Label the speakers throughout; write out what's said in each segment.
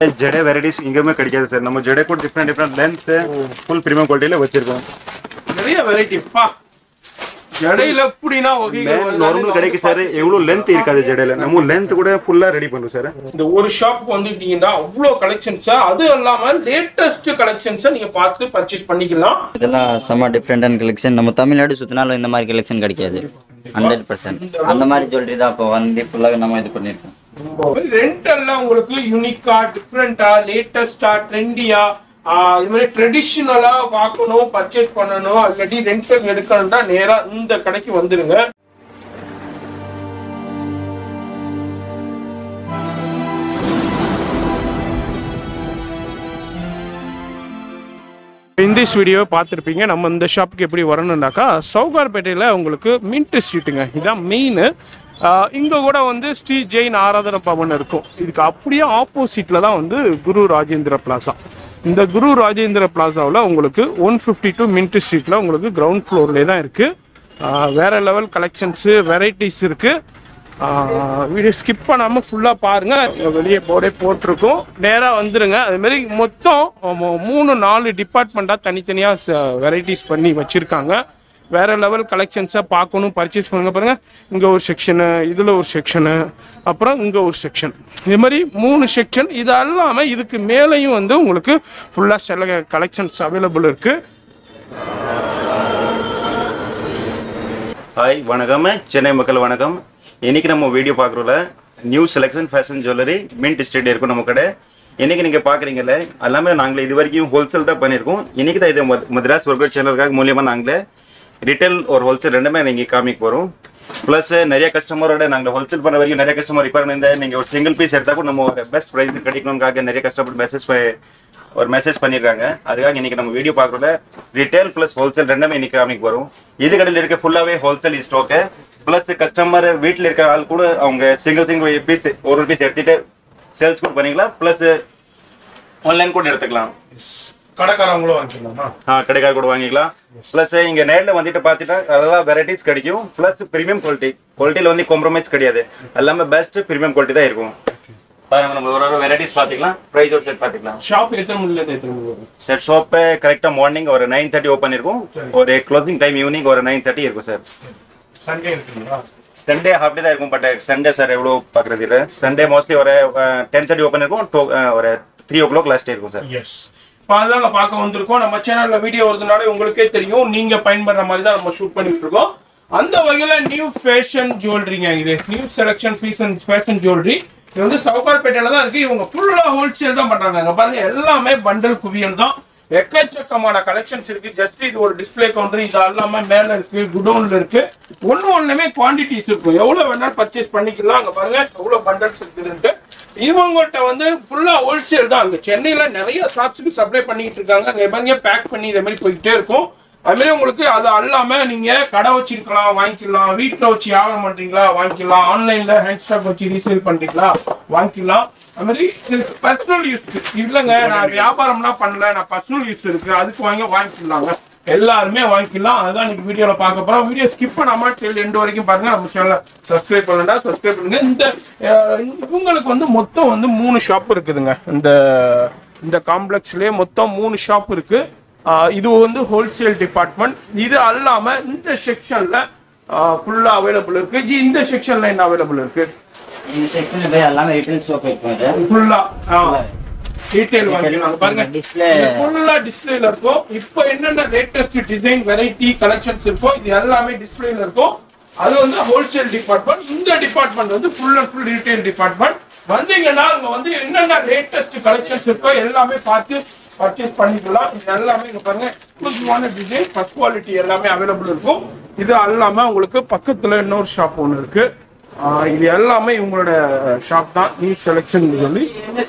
Speaker 1: ஜடே varieties எங்கேயுமே கிடைக்காது sir நம்ம ஜடே கூட different different length full premium குவாலிட்டியில வச்சிருக்கோம்
Speaker 2: நிறைய வெரைட்டி பா இடையில எப்படின்னா வகைகள் வந்து
Speaker 1: நார்மல் கடைக்கு சார் எவ்வளவு லென்த் இருக்காது ஜடையில நம்ம லென்த் கூட ஃபுல்லா ரெடி பண்ணுவோம் சார்
Speaker 2: இந்த ஒரு ஷாப் வந்துட்டீங்கன்னா அவ்வளோ கலெக்ஷன்ஸா அதுவும் இல்லாம லேட்டஸ்ட் கலெக்ஷன்ஸை நீங்க பார்த்து பர்ச்சேஸ் பண்ணிக்கலாம்
Speaker 3: இதெல்லாம் செம்ம டிஃப்ரெண்டான கலெக்ஷன் நம்ம தமிழ்நாடு சுற்றினாலும் இந்த மாதிரி கலெக்ஷன் கிடைக்காது ஹண்ட்ரட் பர்சன்ட் அந்த மாதிரி ஜுவல்லரி தான் இப்போ வந்து ஃபுல்லாக நம்ம இது பண்ணியிருக்கோம்
Speaker 2: ரெண்டெல்லாம் உங்களுக்கு யூனிக்கா டிஃப்ரெண்டா லேட்டஸ்டா ட்ரெண்டியா இது மாதிரி ட்ரெடிஷ்னலா பார்க்கணும் பர்ச்சேஸ் பண்ணணும் இல்லாட்டி ரெண்டல் எடுக்கணும்னா நேரா இந்த கடைக்கு வந்துருங்க இந்த வீடியோ பார்த்துருப்பீங்க நம்ம இந்த ஷாப்புக்கு எப்படி வரணும்னாக்கா சவுகார்பேட்டையில் உங்களுக்கு மின்ட் ஸ்ட்ரீட்டுங்க இதான் மெயின் இங்கே கூட வந்து ஸ்ரீ ஜெயின் ஆராதன பவன் இருக்கும் இதுக்கு அப்படியே ஆப்போசிட்டில் தான் வந்து குரு ராஜேந்திர பிளாசா இந்த குரு ராஜேந்திர பிளாசாவில் உங்களுக்கு ஒன் ஃபிஃப்டி டூ மின்ட் ஸ்ட்ரீட்டில் உங்களுக்கு கிரவுண்ட் ஃப்ளோர்லேயே தான் இருக்குது வேறு லெவல் கலெக்ஷன்ஸு வெரைட்டிஸ் இருக்குது வீடியோ ஸ்கிப் பண்ணாமல் ஃபுல்லாக பாருங்கள் வெளியே போர்டே போட்டிருக்கோம் நேராக வந்துருங்க அதுமாரி மொத்தம் மொ- மூணு நாலு டிபார்ட்மெண்ட்டாக தனித்தனியாக வெரைட்டிஸ் பண்ணி வச்சுருக்காங்க வேற லெவல் கலெக்ஷன்ஸாக பார்க்கணும் பர்ச்சேஸ் பண்ணுங்க பாருங்க இங்கே ஒரு செக்ஷனு இதில் ஒரு செக்ஷனு அப்புறம் இங்கே ஒரு செக்ஷன் இது மாதிரி மூணு செக்ஷன் இது அல்லாமல் இதுக்கு மேலேயும் வந்து உங்களுக்கு ஃபுல்லாக சில கலெக்ஷன்ஸ் அவைலபிள் இருக்குது
Speaker 1: ஹாய் வணக்கம் சென்னை மக்கள் வணக்கம் இன்னைக்கு நம்ம வீடியோ பார்க்குறோம்ல new selection fashion jewellery Mint Street இருக்கும் நம்ம கடை இன்னைக்கு நீங்க பாக்குறீங்கல்ல எல்லாமே நாங்களே இது வரைக்கும் ஹோல்சேல் தான் பண்ணியிருக்கோம் இன்னைக்கு தான் இது மத்- மദ്രാஸ் ஒர்க்கர் சேனலுக்காக மூலியமா நாங்களே ரிட்டைல் ஒரு ஹோல்சேல் ரெண்டுமே நீங்க காமிக்க போறோம் ப்ளஸ் நிறைய கஸ்டமரோட நாங்கள் ஹோல்சேல் பண்ண வரைக்கும் நிறைய கஸ்டமர் ரிப்பேர் பண்ணியிருந்த நீங்கள் ஒரு சிங்கிள் பீஸ் எடுத்தா கூட நம்ம ஒரு பெஸ்ட் ப்ரைஸ் கிடைக்கணும்காக நிறைய கஸ்டமர் மெசேஜ் ஒரு மெசேஜ் பண்ணியிருக்காங்க அதுக்காக இன்னைக்கு நம்ம வீடியோ பார்க்குறோம்ல ரிட்டைல் ப்ளஸ் ஹோல்சேல் ரெண்டுமே இன்னைக்கு காமிக்க வரும் இது கடையில் இருக்க ஃபுல்லாகவே ஹோல்சேல் ஸ்டாக்கு ப்ளஸ் கஸ்டமர் வீட்டில் இருக்க ஆள் கூட அவங்க சிங்கிள் சிங்கிள் பீஸ் ஒரு பீஸ் எடுத்துட்டு சேல்ஸ் கூட பண்ணிக்கலாம் ப்ளஸ் ஆன்லைன் கூட எடுத்துக்கலாம்
Speaker 2: கடைக்காரங்களும் வாங்கிக்கலாமா
Speaker 1: ஆ கடைக்கார கூட வாங்கிக்கலாம் ப்ளஸ் இங்க நேர்ல வந்துட்டு பார்த்துட்டா அதெல்லாம் வெரைட்டிஸ் கிடைக்கும் ப்ளஸ் பிரீமியம் குவாலிட்டி குவாலிட்டியில் வந்து காம்ப்ரமைஸ் கிடையாது எல்லாமே பெஸ்ட் பிரீமியம் குவாலிட்டி தான் இருக்கும் பாருங்க நம்ம ஒரு ஒரு வெரைட்டிஸ் பார்த்துக்கலாம் ப்ரைஸ் ஒரு செட் பார்த்துக்கலாம்
Speaker 2: ஷாப் எத்தனை மணிலேருந்து எத்தனை மணி வரும்
Speaker 1: சார் ஷாப்பு கரெக்டாக மார்னிங் ஒரு நைன் தேர்ட்டி ஓப்பன் இருக்கும் ஒரு க்ளோசிங் டைம் ஈவினிங் ஒரு நைன் தேர்ட்டி இருக்கும் சார்
Speaker 2: சண்டே இருக்குங்களா
Speaker 1: சண்டே ஹாஃப் டே தான் இருக்கும் பட் சண்டே சார் எவ்வளோ பார்க்குறது இல்லை சண்டே மோஸ்ட்லி ஒரு டென் தேர்ட்டி ஓப்பன் இருக்கும் டூ ஒரு த்ரீ ஓ கிளாக் லாஸ்ட் இருக்கும் சார்
Speaker 2: எஸ் அதாங்க பார்க்க வந்திருக்கோம் நம்ம சேனல்ல வீடியோ வருதுனால உங்களுக்கே தெரியும் நீங்க பயன்படுற மாதிரி தான் நம்ம ஷூட் பண்ணிட்டு இருக்கோம் அந்த வகையில நியூ ஃபேஷன் ஜுவல்லரிங்க இது new selection fashion fashion jewellery இது வந்து சவுகார்பேட்டையில தான் இருக்கு இவங்க ஃபுல்லா ஹோல்சேல் தான் பண்றாங்க அங்க பாருங்க எல்லாமே பண்டல் குவியல் தான் எக்கச்சக்கமான கலெக்ஷன்ஸ் இருக்கு ஜஸ்ட் இது ஒரு டிஸ்ப்ளே கவுண்டர் இது எல்லாமே மேல இருக்கு குடோன்ல இருக்கு ஒண்ணு ஒண்ணுமே குவான்டிட்டிஸ் இருக்கும் எவ்வளவு வேணாலும் பர்ச்சேஸ் பண்ணிக்கலாம் அங்க பாருங்க எவ்வளவு பண்டல்ஸ் இருக்குதுன்ட்டு இவங்கள்ட்ட வந்து ஃபுல்லா ஹோல்சேல் தான் அங்க சென்னையில நிறைய ஷாப்ஸுக்கு சப்ளை பண்ணிட்டு இருக்காங்க அங்க பாருங்க பேக் பண்ணி இதே மாதிரி போயிட்டே இருக்கும் அது மாதிரி உங்களுக்கு அது அல்லாம நீங்க கடை வச்சிருக்கலாம் வாங்கிக்கலாம் வீட்டுல வச்சு வியாபாரம் பண்றீங்களா வாங்கிக்கலாம் ஆன்லைன்ல ஹேண்ட் ஸ்டாக் வச்சு ரீசேல் பண்றீங்களா வாங்கிக்கலாம் அது மாதிரி பர்சனல் யூஸ் இல்லைங்க நான் வியாபாரம்லாம் பண்ணல நான் பர்சனல் யூஸ் இருக்கு அதுக்கு வாங்கி வாங்கிக்கலாங்க எல்லாருமே வாங்கிக்கலாம் அதுதான் இன்னைக்கு வீடியோல பார்க்க போறோம் வீடியோ ஸ்கிப் பண்ணாம டெல் எண்டு வரைக்கும் பாருங்க நம்ம சேனலை சப்ஸ்கிரைப் பண்ணா சப்ஸ்கிரைப் பண்ணுங்க இந்த அஹ், இவங்களுக்கு வந்து மொத்தம் வந்து மூணு ஷாப் இருக்குதுங்க இந்த இந்த காம்ப்ளெக்ஸ்லயே மொத்தம் மூணு ஷாப் இருக்கு ஆஹ் இது வந்து ஹோல்சேல் டிபார்ட்மெண்ட் இது அல்லாம இந்த செக்ஷன்ல ஃபுல்லா அவைலபிள் இருக்கு ஜி இந்த செக்ஷன்ல என்ன அவைலபிள் இருக்கு
Speaker 3: இந்த செக்ஷன் எல்லாமே ரிட்டைல் ஷாப் இருக்கும் இது
Speaker 2: ஃபுல்லா டீடைல் வாங்கிக்கலாம் பாருங்க
Speaker 3: டிஸ்பிளே
Speaker 2: ஃபுல்லா டிஸ்பிளேல இருக்கும் இப்போ என்னென்ன லேட்டஸ்ட் டிசைன் வெரைட்டி கலெக்ஷன்ஸ் இருக்கோ இது எல்லாமே டிஸ்பிளேல இருக்கும் அது வந்து ஹோல்சேல் டிபார்ட்மெண்ட் இந்த டிபார்ட்மெண்ட் வந்து full and full retail department வந்தீங்கன்னா அங்க வந்து என்னென்ன லேட்டஸ்ட் கலெக்ஷன்ஸ் இருக்கோ எல்லாமே பார்த்து பர்ச்சேஸ் பண்ணிக்கலாம் இது எல்லாமே இங்க பாருங்க எக்ஸ்க்ளூசிவான டிசைன் ஃபர்ஸ்ட் குவாலிட்டி எல்லாமே அவைலபிள் இருக்கும் இது அல்லாம உங்களுக்கு பக்கத்துல இன்னொரு ஷாப் ஒன்று இருக்கு ஆஹ் இது எல்லாமே இவங்களோட ஷாப் தான் நியூ செலெக்ஷன் சொல்லி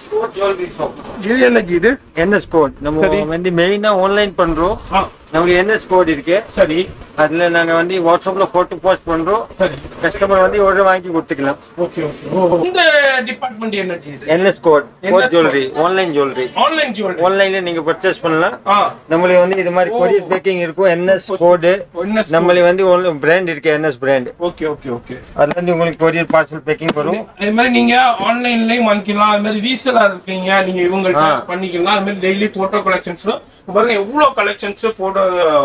Speaker 2: இது என்ன ஜி இது
Speaker 4: என்எஸ் கோட் நம்ம
Speaker 2: சரி.
Speaker 4: வந்து மெயினா ஆன்லைன் பண்றோம்
Speaker 2: ஆ,
Speaker 4: நமக்கு என்எஸ் கோட் இருக்கு
Speaker 2: சரி
Speaker 4: அதுல நாங்க வந்து வாட்ஸ்அப்ல போட்டோ போஸ்ட் பண்றோம்
Speaker 2: சரி
Speaker 4: கஸ்டமர் வந்து order வாங்கி கொடுத்துக்கலாம்
Speaker 2: ஓகே ஓகே இந்த டிபார்ட்மெண்ட் என்ன இது
Speaker 4: N S code
Speaker 2: NS
Speaker 4: code jewellery online jewellery
Speaker 2: online jewellery
Speaker 4: ஆன்லைன்ல நீங்க பர்ச்சேஸ் பண்ணலாம்
Speaker 2: ஆ
Speaker 4: நம்மளுக்கு வந்து இது மாதிரி கொரியர் பேக்கிங் இருக்கும் என்எஸ் கோடு
Speaker 2: என்ன
Speaker 4: நம்மளுக்கு வந்து பிராண்ட் இருக்கு N S brand
Speaker 2: okay okay okay
Speaker 4: அதுல இருந்து உங்களுக்கு கொரியர் பார்சல் பேக்கிங் வரும்
Speaker 2: அது மாதிரி நீங்க ஆன்லைன்லயும் வாங்கிக்கலாம் அது மாதிரி ரீசெலா இருக்கீங்க நீங்க இவங்கள்ட்ட
Speaker 4: ஆ.
Speaker 2: பண்ணிக்கலாம் அது மாதிரி டெய்லி போட்டோ கலெக்ஷன்ஸ் பாருங்க எவ்வளவு கலெக்ஷன்ஸ் போட்டோ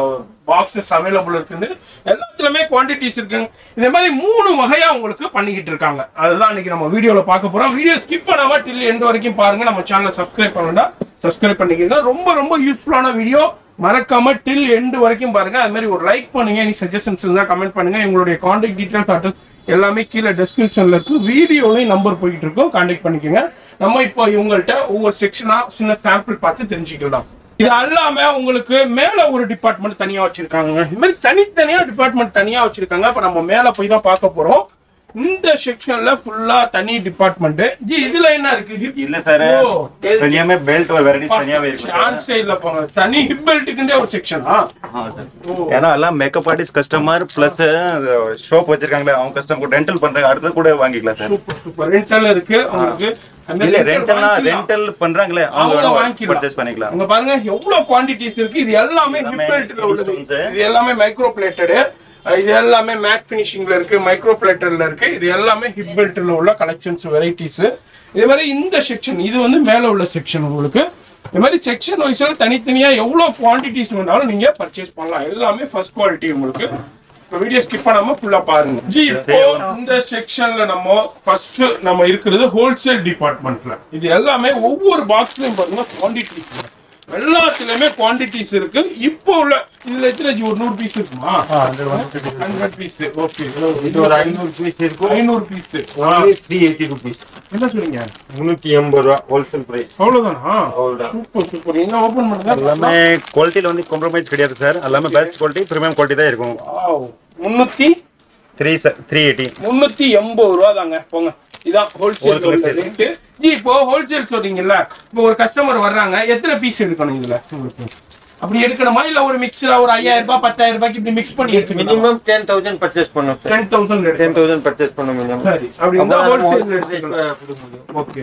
Speaker 2: பாக்ஸஸ் அவைலபிள் இருக்குன்னு எல்லாத்துலயுமே குவான்டிட்டிஸ் இருக்குங்க இந்த மாதிரி மூணு வகையா உங்களுக்கு பண்ணிக்கிட்டு இருக்காங்க அதுதான் இன்னைக்கு நம்ம வீடியோல பார்க்க போறோம் வீடியோ ஸ்கிப் பண்ணாம டில் எண்ட் வரைக்கும் பாருங்க நம்ம சேனலை சப்ஸ்கிரைப் பண்ணா சப்ஸ்கிரைப் பண்ணிக்கோங்க ரொம்ப ரொம்ப யூஸ்ஃபுல்லான வீடியோ மறக்காம டில் எண்ட் வரைக்கும் பாருங்க அது மாதிரி ஒரு லைக் பண்ணுங்க எனி சஜஷன்ஸ் இருந்தா கமெண்ட் பண்ணுங்க எங்களுடைய கான்டாக்ட் டீடைல்ஸ் அட்ரஸ் எல்லாமே கீழே டெஸ்கிரிப்ஷன்ல இருக்கு வீடியோலையும் நம்பர் போயிட்டு இருக்கோம் கான்டாக்ட் பண்ணிக்கோங்க நம்ம இப்போ இவங்கள்ட்ட ஒவ்வொரு செக்ஷனா சின்ன சாம்பிள் பார்த்து தெரிஞ்சுக்கலாம் இது அல்லாம உங்களுக்கு மேல ஒரு டிபார்ட்மெண்ட் தனியா வச்சிருக்காங்க இது மாதிரி தனித்தனியா டிபார்ட்மெண்ட் தனியா வச்சிருக்காங்க அப்ப நம்ம மேல போய் தான் பார்க்க போறோம் இந்த செக்ஷன்ல ஃபுல்லா தனி டிபார்ட்மெண்ட் இதுல என்ன இருக்கு hip-
Speaker 1: இல்ல சார்
Speaker 2: ஓ.
Speaker 1: தனியாமே பெல்ட் ஒரு வெரைட்டிஸ் தனியாவே இருக்கும் sir.
Speaker 2: ஆன் சைடுல போங்க தனி ஹிப் பெல்ட்டுக்குண்டே ஒரு செக்ஷனா
Speaker 1: ஆ, sir. ஏன்னா எல்லாம் makeup artist customer plus shop வச்சிருக்காங்களே அவங்க கஸ்டமர் ரெண்டல் பண்றாங்க அடுத்து கூட வாங்கிக்கலாம் சார்
Speaker 2: சூப்பர் சூப்பர் ரெண்டல் இருக்கு உங்களுக்கு அந்த
Speaker 1: இல்ல
Speaker 2: rental
Speaker 1: ரெண்டல்னா
Speaker 2: வாங்கிக்கலாம்.
Speaker 1: ரெண்டல் பண்றாங்களே
Speaker 2: அவங்க
Speaker 1: அவங்க
Speaker 2: வாங்கிக்கலாம்.
Speaker 1: பர்ச்சேஸ் பண்ணிக்கலாம்
Speaker 2: அங்க பாருங்க எவ்வளவு குவாண்டிட்டிஸ் இருக்கு இது எல்லாமே
Speaker 1: எல்லாமே
Speaker 2: ஹிப் பெல்ட்ல உள்ளது
Speaker 1: stones.
Speaker 2: இது எல்லாமே மைக்ரோ பிளேட்டட் இது எல்லாமே மேட் ஃபினிஷிங்ல இருக்கு மைக்ரோ பிளேட்டர்ல இருக்கு இது எல்லாமே ஹிப் பெல்ட்ல உள்ள கலெக்ஷன்ஸ் வெரைட்டிஸ் இதே மாதிரி இந்த செக்ஷன் இது வந்து மேல உள்ள செக்ஷன் உங்களுக்கு இது மாதிரி செக்ஷன் வைஸ்ல தனித்தனியா எவ்வளவு குவாண்டிட்டிஸ் வேணாலும் நீங்க பர்ச்சேஸ் பண்ணலாம் எல்லாமே ஃபர்ஸ்ட் குவாலிட்டி உங்களுக்கு இப்போ வீடியோ ஸ்கிப் பண்ணாம ஃபுல்லா பாருங்க ஜி இப்போ இந்த செக்ஷன்ல நம்ம ஃபர்ஸ்ட் நம்ம இருக்கிறது ஹோல்சேல் டிபார்ட்மெண்ட்ல இது எல்லாமே ஒவ்வொரு பாக்ஸ்லயும் பாருங்க குவாண்டிட்டிஸ் எல்லாத்துலயுமே குவாண்டிட்டிஸ் இருக்கு இப்போ உள்ள இதுல எத்தனை ஜி ஒரு நூறு பீஸ் இருக்குமா ஹண்ட்ரட் பீஸ் ஓகே
Speaker 4: இது ஒரு ஐநூறு பீஸ் இருக்கும்
Speaker 2: ஐநூறு பீஸ்
Speaker 4: த்ரீ எயிட்டி ருபீஸ்
Speaker 2: என்ன சொல்றீங்க
Speaker 4: முன்னூத்தி எண்பது ரூபா ஹோல்சேல் பிரைஸ்
Speaker 2: அவ்வளவுதானா
Speaker 4: அவ்வளவுதான்
Speaker 2: சூப்பர் சூப்பர் என்ன ஓபன் பண்ணுங்க
Speaker 1: எல்லாமே குவாலிட்டியில வந்து காம்ப்ரமைஸ் கிடையாது சார் எல்லாமே பெஸ்ட் குவாலிட்டி பிரீமியம் குவாலிட்டி தான் இருக்கும்
Speaker 2: Wow. முன்னூத்தி
Speaker 1: த்ரீ த்ரீ எயிட்டி
Speaker 2: முன்னூத்தி எண்பது ரூபா தாங்க போங்க இதான் ஹோல்சேல்
Speaker 1: Wholesale.
Speaker 2: ரேட்டு ஜி இப்போ ஹோல்சேல் சொல்றீங்கல்ல இப்போ ஒரு கஸ்டமர் வர்றாங்க எத்தனை பீஸ் எடுக்கணும் இதுல உங்களுக்கு அப்படி எடுக்கணுமா இல்ல ஒரு மிக்ஸரா ஒரு ஐயாயிரம் ரூபாய் பத்தாயிரம் ரூபாய்க்கு இப்படி மிக்ஸ் பண்ணி எடுத்துக்கணும்
Speaker 4: மினிமம் டென் தௌசண்ட் பர்ச்சேஸ் பண்ணும் சார்
Speaker 2: டென் தௌசண்ட்
Speaker 4: டென்
Speaker 2: எடுக்கணும்
Speaker 4: தௌசண்ட் பர்ச்சேஸ் பண்ண மினிமம்
Speaker 2: சரி அப்படி இருந்தா ஹோல்சேல் எடுத்துக்கலாம் ஓகே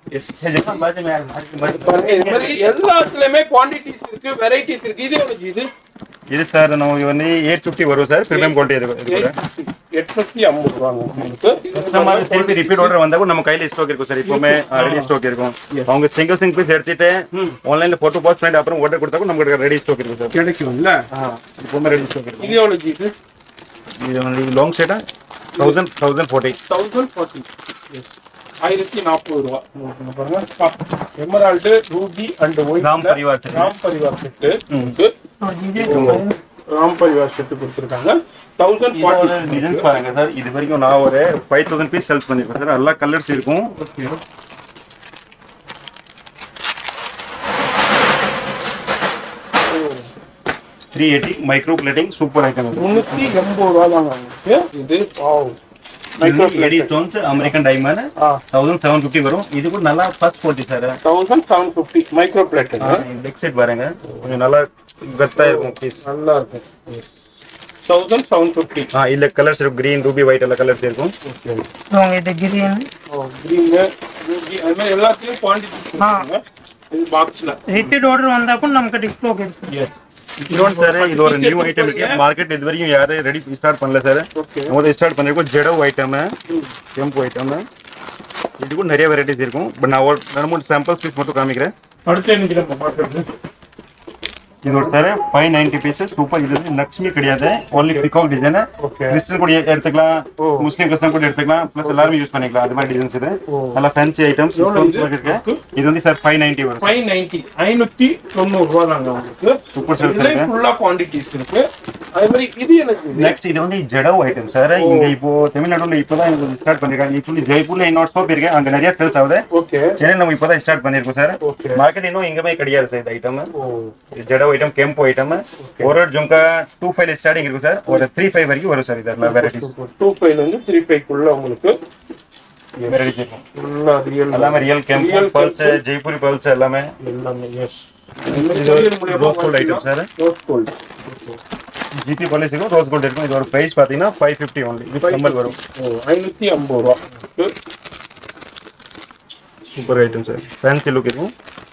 Speaker 2: பாருங்க இது மாதிரி எல்லாத்துலயுமே குவாண்டிட்டிஸ் இருக்கு வெரைட்டிஸ் இருக்கு இது எவ்வளவு ஜி இது
Speaker 1: இது சார் நம்ம வந்து எயிட் ஃபிஃப்டி வரும் சார் பிரீமியம் குவாலிட்டி இருக்கு
Speaker 2: எட்நூத்தி ஐம்பது ரூபாங்க உங்களுக்கு இது
Speaker 1: நம்ம திருப்பி ரிப்பீட் ஆர்டர் வந்தா கூட நம்ம கையில ஸ்டாக் இருக்கும் சார் இப்பவுமே ரெடி ஸ்டாக் இருக்கும் அவங்க சிங்கிள் சிங்கிள் பீஸ் எடுத்துட்டு ஆன்லைன்ல போட்டோ போஸ்ட் பண்ணிட்டு அப்புறம் ஆர்டர் கொடுத்தா கூட நமக்கு ரெடி ஸ்டாக் இருக்கும் சார்
Speaker 2: கிடைக்கும்ல
Speaker 1: இப்பவுமே ரெடி ஸ்டாக் இருக்கும்
Speaker 2: இது எவ்வளவு ஜி இது
Speaker 1: இது வந்து லாங் ஷேட்டா thousand thousand forty
Speaker 2: thousand forty ஆயிரத்தி நாற்பது ரூபா உங்களுக்கு பாருங்க emerald ruby and white
Speaker 1: Ram Parivar set.
Speaker 2: Ram Parivar set Ram Parivar set கொடுத்துருக்காங்க தௌசண்ட் ஃபார்ட்டி
Speaker 1: டிசைன்ஸ் பாருங்க சார் இது வரைக்கும் நான் ஒரு ஃபைவ் தௌசண்ட் பீஸ் சேல்ஸ் பண்ணிருக்கேன் சார் எல்லா கலர்ஸ் இருக்கும் three eighty micro plating super item
Speaker 2: முன்னூத்தி எண்பது ரூபா தாங்க உங்களுக்கு இது வாவ் மைக்ரோ
Speaker 1: எடி ஸ்டோன்ஸ் அமெரிக்கன் டைமண்ட்
Speaker 2: ஆ
Speaker 1: தௌசண்ட் செவன் ஃபிஃப்டி வரும் இது கூட நல்லா first quality sir
Speaker 2: thousand seven fifty micro plate
Speaker 1: leg side பாருங்க கொஞ்சம் நல்லா கத்தா இருக்கும் பீஸ்
Speaker 2: நல்லா இருக்கு தௌசண்ட் செவன் ஃபிஃப்டி
Speaker 1: ஆ இல்ல கலர்ஸ் இருக்கும் கிரீன் ரூபி ஒயிட் எல்லா கலர்ஸ் இருக்கும்
Speaker 5: இது கிரீன்
Speaker 2: கிரீன் ரூபி அது மாதிரி எல்லாத்துலயும் குவான்டிட்டி இது பாக்ஸ்ல
Speaker 5: ரிப்பீட் ஆர்டர் வந்தா கூட நமக்கு டிஸ்ப்ளோ இருக்கு
Speaker 2: எஸ்
Speaker 1: இன்னொன்று சார் இது ஒரு நியூ ஐட்டம் இருக்கு மார்க்கெட் இது வரைக்கும் யாரும் ரெடி ஸ்டார்ட் பண்ணல சார்
Speaker 2: ஓகே
Speaker 1: நம்ம ஸ்டார்ட் பண்ணிருக்கோம் ஜெடவ் ஐட்டம் டெம்போ ஐட்டம் இது கூட நிறைய வெரைட்டிஸ் இருக்கும் பட் நான் ஒரு ரெண்டு மூணு சாம்பிள்ஸ் பீஸ் மட்டும் காமிக்கிறேன்
Speaker 2: அடுத்து இன்னைக்கு நம்ம பார்க்கறது
Speaker 1: இது ஒரு sir five ninety pieces super இது வந்து லக்ஷ்மி கிடையாது only peacock design
Speaker 2: okay
Speaker 1: Christian கூட எடுத்துக்கலாம்
Speaker 2: ஓ.
Speaker 1: முஸ்லீம் கிறிஸ்டன் கூட எடுத்துக்கலாம் ப்ளஸ் எல்லாருமே யூஸ் பண்ணிக்கலாம் அது மாதிரி டிசைன்ஸ் இது
Speaker 2: ஓ.
Speaker 1: நல்லா ஃபேன்சி ஐட்டம்ஸ்
Speaker 2: எவ்வளவு இது?
Speaker 1: இருக்கு இது வந்து சார் ஃபைவ் நைன்டி வரும்
Speaker 2: ஃபைவ் நைன்டி ஐநூத்தி தொண்ணூறு ரூபா தாங்க உங்களுக்கு
Speaker 1: Super sales
Speaker 2: இதுலயும்
Speaker 1: இருக்கு.
Speaker 2: ஃபுல்லா குவான்டிட்டிஸ் இருக்கு அதே மாதிரி இது எனக்கு இது.
Speaker 1: நெக்ஸ்ட் இது வந்து ஜெடவ் ஐட்டம் சார் இங்க இப்போ தமிழ்நாடுல இப்போதான் எனக்கு ஸ்டார்ட் பண்ணிருக்காங்க ஆக்சுவலி ஜெய்ப்பூர்ல இன்னொரு ஸ்டோப் இருக்கு அங்க நிறைய சேல்ஸ் ஆகுது
Speaker 2: ஓகே
Speaker 1: சென்னை நம்ம இப்போதான் ஸ்டார்ட் பண்ணிருக்கோம் சார்
Speaker 2: ஓகே
Speaker 1: மார்க்கெட் இன்னும் எங்கேயுமே கிடையாது சார் இந்த ஐட்டம்
Speaker 2: ஓ
Speaker 1: ஜெடவ் ஐட்டம் கெம்போ ஐட்டம் ஒரு ஒரு ஜும்கா டூ ஃபைவ் ஸ்டார்டிங் இருக்கும் சார் ஒரு த்ரீ ஃபைவ் வரைக்கும் வரும் சார் இதெல்லாம் வெரைட்டிஸ்
Speaker 2: டூ ஃபைவ்ல இருந்து த்ரீ ஃபைவ்க்குள்ள உங்களுக்கு
Speaker 1: வெரைட்டிஸ் இருக்கும்
Speaker 2: ஃபுல்லா ரியல்
Speaker 1: எல்லாமே real kemp
Speaker 2: Real
Speaker 1: pearls
Speaker 2: Kempo.
Speaker 1: Jaipuri pearls எல்லாமே
Speaker 2: எல்லாமே எஸ்
Speaker 1: இது rose gold item sir
Speaker 2: rose gold
Speaker 1: G P polish இருக்கும் ரோஸ் கோல்டு இருக்கும் இதோட பிரைஸ் பார்த்தீங்கன்னா ஃபைவ் ஃபிஃப்டி ஒன்லி இது கம்பல் வரும்
Speaker 2: ஓ ஐநூற்றி ஐம்பது ரூபா
Speaker 1: super item sir fancy look இருக்கும்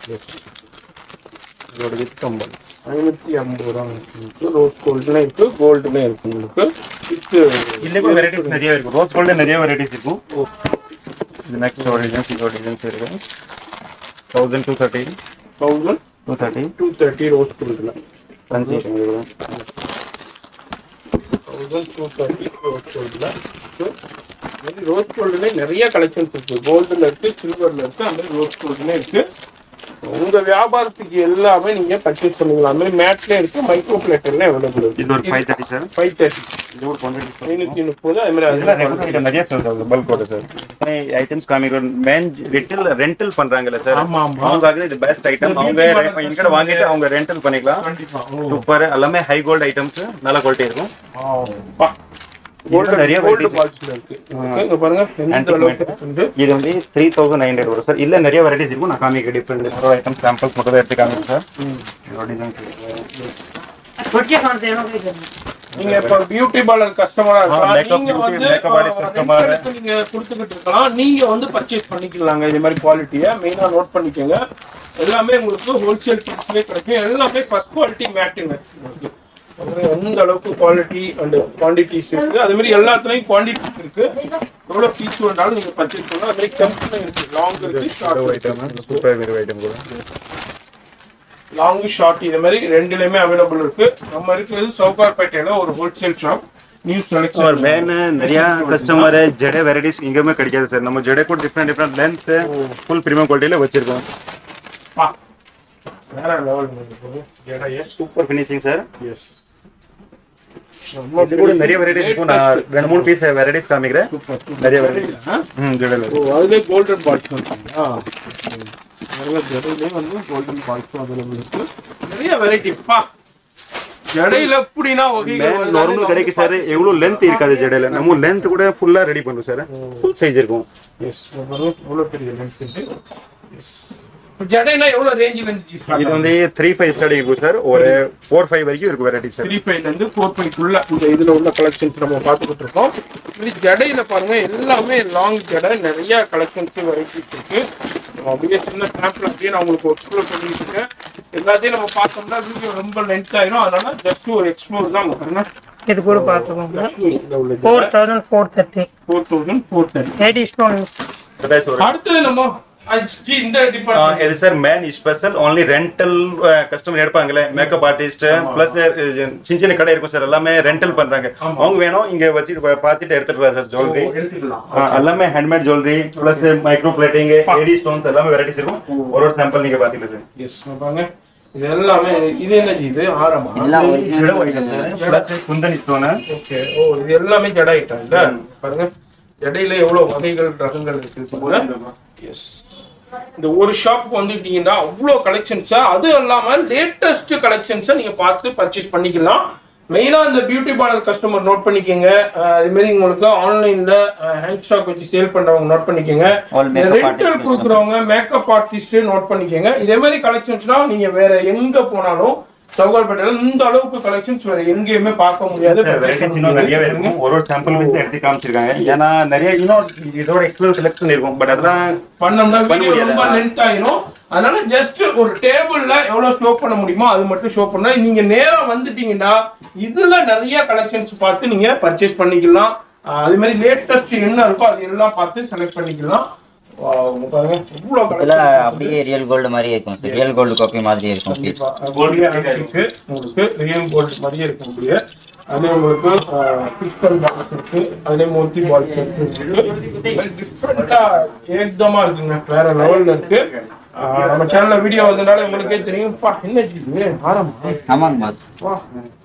Speaker 1: இதோட வித் கம்பல்
Speaker 2: ஐநூற்றி ஐம்பது ரூபா இருக்கு ரோஸ் கோல்டுல இருக்கு கோல்டுல இருக்கு உங்களுக்கு வித்து
Speaker 1: இதுல கூட வெரைட்டிஸ் நிறைய இருக்கும் ரோஸ் கோல்டு நிறைய வெரைட்டிஸ் இருக்கும் இது நெக்ஸ்ட் ஒரு டிசைன்ஸ் இதோட டிசைன்ஸ் இருக்கும் thousand two thirty
Speaker 2: thousand
Speaker 1: two thirty
Speaker 2: two thirty rose கோல்டுல
Speaker 1: fancy
Speaker 2: thousand two thirty rose கோல்டில் மாதிரி ரோஸ் கோல்டுல நிறைய கலெக்ஷன்ஸ் இருக்கு கோல்டுல இருக்கு சில்வர்ல இருக்கு அந்த மாதிரி ரோஸ் கோல்டுல இருக்கு உங்க வியாபாரத்துக்கு எல்லாமே நீங்க பர்ச்சேஸ் பண்ணிக்கலாம் அந்த மாதிரி மேட்ல இருக்கு மைக்ரோ பிளேட்டர்ல அவைலபிள்
Speaker 1: இது ஒரு
Speaker 2: இருக்கு
Speaker 1: five thirty sir
Speaker 2: five thirty
Speaker 1: இது ஒரு குவான்டிட்டி
Speaker 2: ஐநூத்தி முப்பது அது மாதிரி
Speaker 1: இதெல்லாம்
Speaker 2: அதுல
Speaker 1: ரெகுலர் ஐட்டம் நிறைய சேல்ஸ் ஆகுது பல்கோட சார் ஐட்டம்ஸ் காமிக்கிறோம் மேன் ரெண்டல் ரெண்டல் பண்றாங்கல்ல சார்
Speaker 2: ஆமா ஆமா
Speaker 1: அவங்க இது பெஸ்ட் ஐட்டம் அவங்க எங்கட வாங்கிட்டு அவங்க ரெண்டல் பண்ணிக்கலாம்
Speaker 2: கண்டிப்பா
Speaker 1: சூப்பர் எல்லாமே ஹை கோல்டு ஐட்டம்ஸ் நல்ல குவாலிட்டி இருக்கும்
Speaker 2: கோல்டு
Speaker 1: நிறைய
Speaker 2: நிறைய கோல்டு
Speaker 1: varieties
Speaker 2: பால்ஸ்ல இருக்கு இங்க பாருங்க எந்த
Speaker 1: Antique
Speaker 2: அளவுக்கு
Speaker 1: metal.
Speaker 2: இருக்கு
Speaker 1: இது வந்து த்ரீ தௌசண்ட் நைன் ஹண்ட்ரட் வரும் சார் இல்ல நிறைய வெரைட்டிஸ் இருக்கும் நான் காமிக்க டிஃப்ரெண்ட் ஒரு ஐட்டம் சாம்பிள்ஸ் மட்டும் தான் எடுத்து காமிக்கிறேன் சார் இதோட டிசைன்ஸ்
Speaker 5: ಒಟ್ಟಿಗೆ ಕಾಣ್ತೇವೆ ನೋಡಿ
Speaker 2: நீங்க இப்ப பியூட்டி பார்லர் கஸ்டமரா இருக்கலாம்
Speaker 1: makeup
Speaker 2: நீங்க
Speaker 1: beauty,
Speaker 2: வந்து
Speaker 1: makeup artist
Speaker 2: அஹ்,
Speaker 1: customer.
Speaker 2: ரெண்டலுக்கு நீங்க கொடுத்துக்கிட்டு இருக்கலாம் நீங்க வந்து பர்ச்சேஸ் பண்ணிக்கலாங்க இது மாதிரி குவாலிட்டியை மெயினா நோட் பண்ணிக்கோங்க எல்லாமே உங்களுக்கு ஹோல்சேல் பிரைஸ்லயே கிடைக்கும் எல்லாமே ஃபர்ஸ்ட் குவாலிட்டி மேட்டுங்க உங்களுக்கு அப்புறம் எந்த அளவுக்கு குவாலிட்டி அண்ட் குவான்டிட்டிஸ் இருக்கு அது மாதிரி எல்லாத்துலயும் குவான்டிட்டிஸ் இருக்கு எவ்வளவு பீஸ் வேணாலும் நீங்க பர்ச்சேஸ் பண்ணலாம் அது மாதிரி கம்பெனி இருக்கு லாங் இருக்கு ஷார்ட்
Speaker 1: ஐட்டம் சூப்பர் வேறு ஐட்டம் கூட
Speaker 2: லாங் ஷார்ட் இது மாதிரி ரெண்டுலயுமே அவைலபிள் இருக்கு நம்ம இருக்கிறது சவுகார்பேட்டையில ஒரு ஹோல்சேல் ஷாப் நியூ
Speaker 1: और
Speaker 2: செலக்ஷன்
Speaker 1: मैन நிறைய கஸ்டமர் ஜடே வெரைட்டிஸ் எங்கேயுமே கிடைக்காது சார் நம்ம ஜடே கூட different different length full premium குவாலிட்டியில வச்சிருக்கோம்
Speaker 2: பா வேற லெவல் ஜடையே
Speaker 1: சூப்பர் ஃபினிஷிங் சார்
Speaker 2: எஸ்
Speaker 1: இது கூட நிறைய வெரைட்டிஸ் இருக்கும் நான் ரெண்டு மூணு பீஸ் வெரைட்டிஸ் காமிக்கிறேன் நிறைய வெரைட்டிஸ் ம் ஜடையில்
Speaker 2: ஓ அதுலேயே கோல்டன் பால்ஸ் வந்துருக்கீங்களா நிறைய ஜடையிலே வந்து கோல்டன் பால்ஸும் அவைலபிள் இருக்கு நிறைய வெரைட்டி பா ஜடையில எப்படின்னா வகைகள் வருது.
Speaker 1: நார்மல் கடைக்கு சார் எவ்வளவு லென்த் இருக்காது ஜடையில நம்ம லென்த் கூட ஃபுல்லா ரெடி பண்ணுவோம் சார் ஃபுல் சைஸ் இருக்கும்
Speaker 2: Yes, எவ்வளவு பெரிய lens இது Yes. இப்ப ஜடைனா எவ்வளவு ரேஞ்சில இருந்து
Speaker 1: இது வந்து த்ரீ ஃபைவ் ஸ்டார்டிங் இருக்கும் சார் ஒரு ஃபோர் ஃபைவ் வரைக்கும் இருக்கும் வெரைட்டிஸ் சார்
Speaker 2: த்ரீ ஃபைவ்ல இருந்து ஃபோர் ஃபைவ்க்குள்ள இந்த இதுல உள்ள கலெக்ஷன்ஸ் நம்ம பார்த்துக்கிட்டு இருக்கோம் இது ஜடையில பாருங்க எல்லாமே லாங் ஜடை நிறைய கலெக்ஷன்ஸ் வெரைட்டிஸ் இருக்கு நம்ம அப்படியே சின்ன சாம்பிள் அப்படியே நான் உங்களுக்கு எக்ஸ்ப்ளோர் பண்ணிட்டு இருக்கேன் எல்லாத்தையும் நம்ம பார்த்தோம்னா வீடியோ ரொம்ப லென்த் ஆயிரும் அதனால ஜஸ்ட் ஒரு எக்ஸ்ப்ளோர் தான் நம்ம பண்ணலாம்
Speaker 5: ಇದು ಕೂಡ பார்த்துக்கோங்க
Speaker 2: இந்த உள்ள
Speaker 5: four thousand four thirty
Speaker 2: four thousand four thirty
Speaker 5: eighty stones
Speaker 2: அடுத்தது நம்ம HG இந்த
Speaker 1: ஆ,
Speaker 2: டிபார்ட்மெண்ட்
Speaker 1: இது sir man special only rental customer எடுப்பாங்களே மேக்கப் ஆர்டிஸ்ட் பிளஸ் சின்ன சின்ன கடை இருக்கும் சார் எல்லாமே ரெண்டல் பண்றாங்க அவங்க வேணும் இங்க வச்சு பா- பார்த்துட்டு எடுத்துட்டு சார் ஜுவல்லரி
Speaker 2: எடுத்துக்கலாம்
Speaker 1: எல்லாமே handmade jewellery plus micro plating AD stones எல்லாமே வெரைட்டிஸ் இருக்கும் ஒரு ஒரு சாம்பிள் நீங்க பாத்தீங்களா சார்
Speaker 2: எஸ் பாருங்க இது எல்லாமே இது என்ன இது ஆரமா
Speaker 3: எல்லாம் original
Speaker 1: பிளஸ் குந்தனி ஸ்டோன்
Speaker 2: ஓகே ஓ இது எல்லாமே ஜட ஐட்டம் இல்ல பாருங்க ஜடையில எவ்வளவு வகைகள் ரகங்கள் இருக்கு பாருங்க எஸ் இந்த ஒரு ஷாப்புக்கு வந்துட்டீங்கன்னா அவ்வளோ கலெக்ஷன்ஸா அது இல்லாம லேட்டஸ்ட் கலெக்ஷன்ஸை நீங்க பார்த்து பர்ச்சேஸ் பண்ணிக்கலாம் மெயினா இந்த பியூட்டி பார்லர் கஸ்டமர் நோட் பண்ணிக்கோங்க அஹ் அது மாதிரி உங்களுக்கு ஆன்லைன்ல ஹேண்ட் ஸ்டாக் வச்சு சேல் பண்றவங்க நோட் பண்ணிக்கோங்க
Speaker 3: All makeup
Speaker 2: ரெண்டல்
Speaker 3: artist
Speaker 2: கொடுக்குறவங்க மேக்கப் ஆர்டிஸ்ட் நோட் பண்ணிக்கோங்க இதே மாதிரி கலெக்ஷன்ஸ்லாம் நீங்க வேற எங்க போனாலும் சவுகார்பேட்டையில இந்த அளவுக்கு கலெக்ஷன்ஸ் வேற எங்கேயுமே பார்க்க முடியாது
Speaker 1: வெரைட்டிஸ் இன்னும் நிறையவே இருக்கும் ஒரு ஒரு சாம்பிள் பீஸ் எடுத்து காமிச்சிருக்காங்க ஏன்னா நிறைய இன்னும் இதோட எக்ஸ்க்ளூசிவ் செலக்ஷன் இருக்கும் பட் அதெல்லாம்
Speaker 2: பண்ணோம்னா
Speaker 1: பண்ண
Speaker 2: வீடியோ
Speaker 1: முடியாது.
Speaker 2: ரொம்ப லென்த் ஆயிரும் அதனால ஜஸ்ட் ஒரு டேபிள்ல எவ்வளவு ஷோ பண்ண முடியுமோ அது மட்டும் ஷோ பண்ணா நீங்க நேரா வந்துட்டீங்கன்னா இதுல நிறைய கலெக்ஷன்ஸ் பார்த்து நீங்க பர்ச்சேஸ் பண்ணிக்கலாம் ஆஹ் அது மாதிரி லேட்டஸ்ட் என்ன இருக்கோ அது எல்லாம் பார்த்து செலக்ட் பண்ணிக்கலாம் Wow, இங்க பாருங்க இவ்வளவு
Speaker 3: இதுல
Speaker 2: collections
Speaker 3: அப்படியே ரியல் கோல்டு மாதிரி இருக்கும் சார் ரியல் கோல்டு காப்பி மாதிரி இருக்கும் பீஸ்
Speaker 2: கோல்டியா இருக்கு உங்களுக்கு ரியல் கோல்டு மாதிரியே இருக்கு உங்களுக்கு அதே உங்களுக்கு கிறிஸ்டல் பால்ஸ் இருக்கு அதே மோத்தி பால்ஸ் இருக்கு டிஃப்ரெண்டா ஏகதமா இருக்குங்க வேற லெவல்ல இருக்கு ஆஹ் நம்ம சேனல்ல வீடியோ வந்தனால உங்களுக்கே தெரியும் பா என்ன இது ஆரம்பம்
Speaker 3: ஆமாங்க பாஸ்
Speaker 2: வா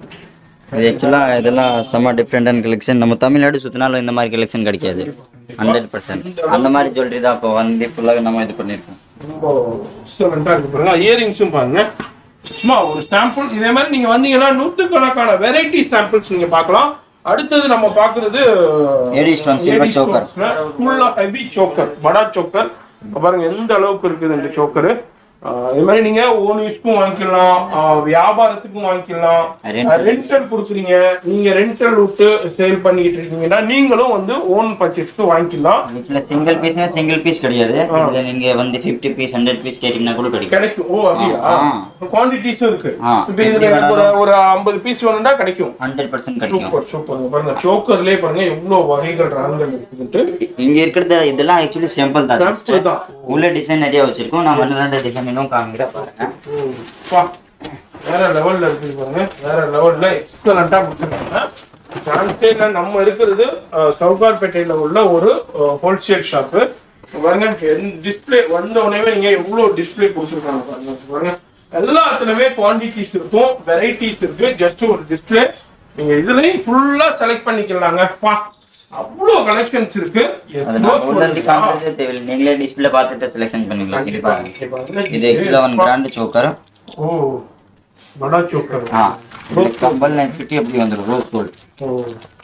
Speaker 3: இது ஆக்சுவலாக இதெல்லாம் செம்ம டிஃப்ரெண்டான கலெக்ஷன் நம்ம தமிழ்நாடு சுற்றினாலும் இந்த மாதிரி கலெக்ஷன் கிடைக்காது ஹண்ட்ரட் பர்சன்ட் அந்த மாதிரி ஜுவல்லரி தான் இப்போ வந்து ஃபுல்லாக நம்ம இது பண்ணியிருக்கோம்
Speaker 2: ரொம்ப எக்ஸலண்டா இருக்கு பாருங்க இயரிங்ஸும் பாருங்க சும்மா ஒரு சாம்பிள் இதே மாதிரி நீங்க வந்தீங்கன்னா நூத்துக்கணக்கான வெரைட்டி சாம்பிள்ஸ் நீங்க பார்க்கலாம் அடுத்தது நம்ம பாக்குறது
Speaker 3: AD stone, silver choker.
Speaker 2: ஃபுல்லா ஹெவி சோக்கர் படா சோக்கர் பாருங்க எந்த அளவுக்கு இருக்குது இந்த சோக்கர் ஆஹ் இது மாதிரி நீங்க ஓன் யூஸ்க்கும் வாங்கிக்கலாம் ஆஹ் வியாபாரத்துக்கும் வாங்கிக்கலாம்
Speaker 3: Rental.
Speaker 2: ரெண்டல் கொடுக்குறீங்க நீங்க ரெண்டல் விட்டு சேல் பண்ணிக்கிட்டு இருக்கீங்கன்னா நீங்களும் வந்து ஓன் பர்ச்சேஸ்க்கு வாங்கிக்கலாம்
Speaker 3: இதுல சிங்கிள் பீஸ்னா சிங்கிள் பீஸ் கிடையாது இதுல நீங்க வந்து 50 பீஸ் ஹண்ட்ரட் பீஸ் கேட்டீங்கன்னா கூட கிடைக்கும்
Speaker 2: கிடைக்கும் ஓ அப்படியா
Speaker 3: ஆ.
Speaker 2: குவான்டிட்டிஸும் இருக்கு
Speaker 3: ஆ.
Speaker 2: இப்போ இதுல எனக்கு ஒரு ஒரு ஐம்பது பீஸ் வேணும்னா கிடைக்கும்
Speaker 3: ஹண்ட்ரட் பர்சன்ட் கிடைக்கும்
Speaker 2: சூப்பர் சூப்பர் பாருங்க சோக்கர்லயே பாருங்க எவ்வளவு வகைகள் ரகங்கள் இருக்குன்ட்டு
Speaker 3: இங்க இருக்கிறது இதெல்லாம் ஆக்சுவலி சாம்பிள் தான் just.
Speaker 2: Sample தான்
Speaker 3: உள்ள டிசைன் நிறைய வச்சிருக்கோம் நான் ஒன்று ரெண்டு டிசைன் இன்னும் காமிக்கிறேன் பாருங்க
Speaker 2: பா, வேற லெவல்ல இருக்கு பாருங்க வேற லெவல்ல எக்ஸலண்டா கொடுத்துருக்காங்க சான்ஸே இல்லை நம்ம இருக்கிறது அஹ், சவுகார்பேட்டையில உள்ள ஒரு ஹோல்சேல் ஷாப்பு பாருங்க டிஸ்பிளே வந்த உடனே நீங்க எவ்வளவு டிஸ்பிளே கொடுத்துருக்காங்க பாருங்க பாருங்க எல்லாத்துலயுமே குவான்டிட்டிஸ் இருக்கும் வெரைட்டிஸ் இருக்கு ஜஸ்ட் ஒரு டிஸ்பிளே நீங்க இதுலயும் ஃபுல்லா செலக்ட் பண்ணிக்கலாங்க பா அவ்வளோ கலெக்ஷன்ஸ் இருக்கு Yes,
Speaker 3: அது
Speaker 2: no
Speaker 3: நான் உள்ள இருந்து
Speaker 2: problem.
Speaker 3: காமிக்கிறதே தேவையில்லை நீங்களே டிஸ்பிளே பார்த்துட்டு செலெக்ஷன் பண்ணிக்கலாம் இது பாருங்க இது ஆக்சுவலாக ஒன் கிராண்ட் சோக்கர்
Speaker 2: ஓ படா சோக்கர்
Speaker 3: ஆ இது கம்பல் நைன் ஃபிஃப்டி எப்படி வந்துடும் ரோஸ் கோல்டு
Speaker 2: ஓ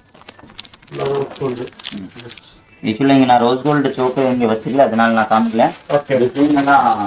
Speaker 2: லவ் சொல்லுது
Speaker 3: ஆக்சுவலாக இங்கே நான் ரோஸ் கோல்டு சோக்கர் இங்கே வச்சிருக்கல அதனால நான் காமிக்கல
Speaker 2: ஓகே
Speaker 3: டிசைன்